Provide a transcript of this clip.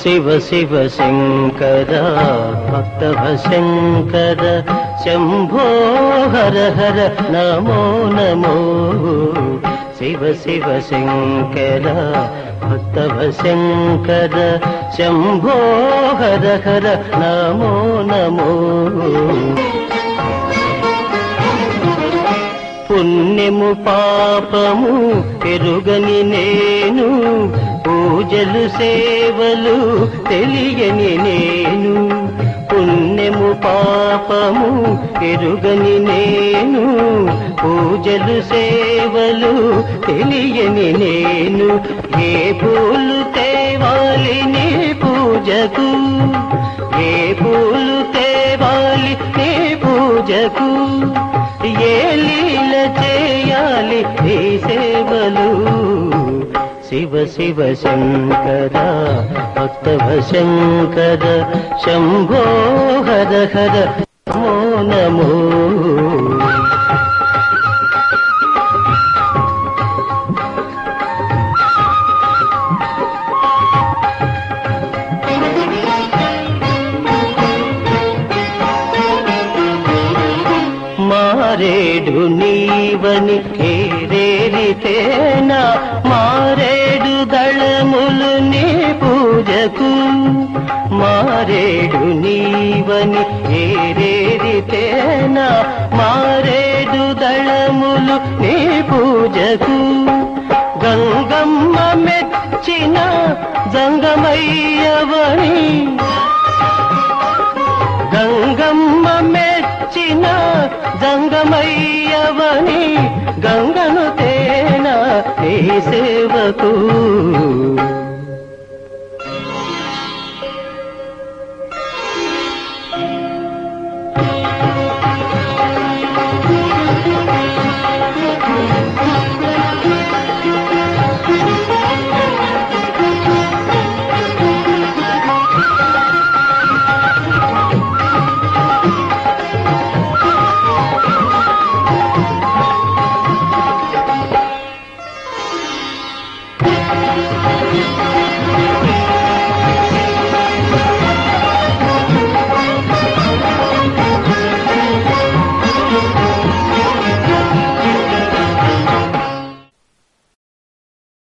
శివ శివ శంకర భక్తవ శంకర శంభో హర హర నమో నమో శివ శివ శంకర భక్తవ శంకర శంభో హర హర నమో నమో పుణ్యము పాపము పెరుగని నేను పూజలు సేవలు తెలియని నేను పుణ్యము పాపము పెరుగని నేను పూజలు సేవలు తెలియని నేను ఏ పూలు తేవాలి నీ పూజకు ఏ పూలు తేవాలి నీ పూజకు ఏ లీల చేయాలి నీ సేవలు శివ శివ శంకర భక్తవ శంకర శంభో హర హర నమో నమో మారేడు నీవని కేరేరితేనా మారేడు దళములు నీ పూజకు మారేడు నీవని కేరేరితేనా మారేడు దళములు నీ పూజకు గంగమ్మ మెచ్చిన జంగమయ్యవని గంగమ్మ మెచ్చిన జంగమయ్యవని గంగను తేన నీ సేవకు